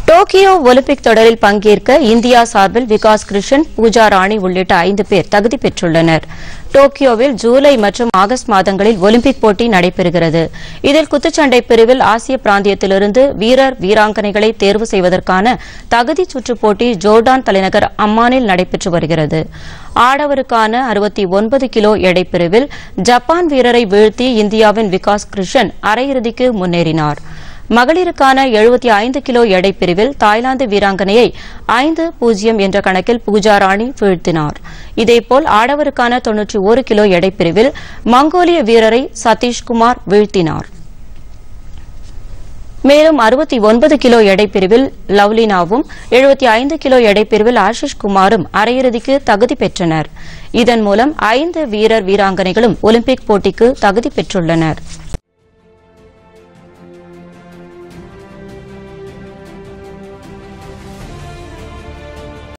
Tokyo Olympic தொடரில் பங்கேற்க India சார்பில் விகாஸ் கிருஷ்ணன் பூஜா ராணி உள்ளிட்ட ஐந்து பேர் தகுதி பெற்றுள்ளனர் டோக்கியோவில் ஜூலை மற்றும் ஆகஸ்ட் மாதங்களில் ஒலிம்பிக் போட்டி நடைபெறுகிறது இதில் குத்துச்சண்டை பிரிவில் ஆசிய பிராந்தியத்திலிருந்து வீரர் வீராங்கனைகளை தேர்வு செய்வதற்கான தகுதி சுற்றுப் போட்டி ஜோர்டான் தலைநகர் அம்மானில் நடைபெற்று வருகிறது ஆடவருக்கான அறுபத்தி ஒன்பது கிலோ எடை பிரிவில் ஜப்பான் வீரரை வீழ்த்தி இந்தியாவின் விகாஸ் கிருஷ்ணன் அரையிறுதிக்கு முன்னேறினார் மகளிருக்கான எழுபத்தி ஐந்து கிலோ எடை பிரிவில் தாய்லாந்து வீராங்கனையை ஐந்து பூஜ்ஜியம் என்ற கணக்கில் பூஜா ராணி வீழ்த்தினார் இதேபோல் ஆடவருக்கான தொன்னூற்றி ஒரு கிலோ எடை பிரிவில் மங்கோலிய வீரரை சதீஷ்குமார் வீழ்த்தினார் மேலும் அறுபத்தி ஒன்பது கிலோ எடை பிரிவில் லவ்லினாவும் எழுபத்தி ஐந்து கிலோ எடை பிரிவில் ஆஷிஷ் குமாரும் அரையிறுதிக்கு தகுதி பெற்றனர் இதன் மூலம் ஐந்து வீரர் வீராங்கனைகளும் ஒலிம்பிக் போட்டிக்கு தகுதி பெற்றுள்ளனா்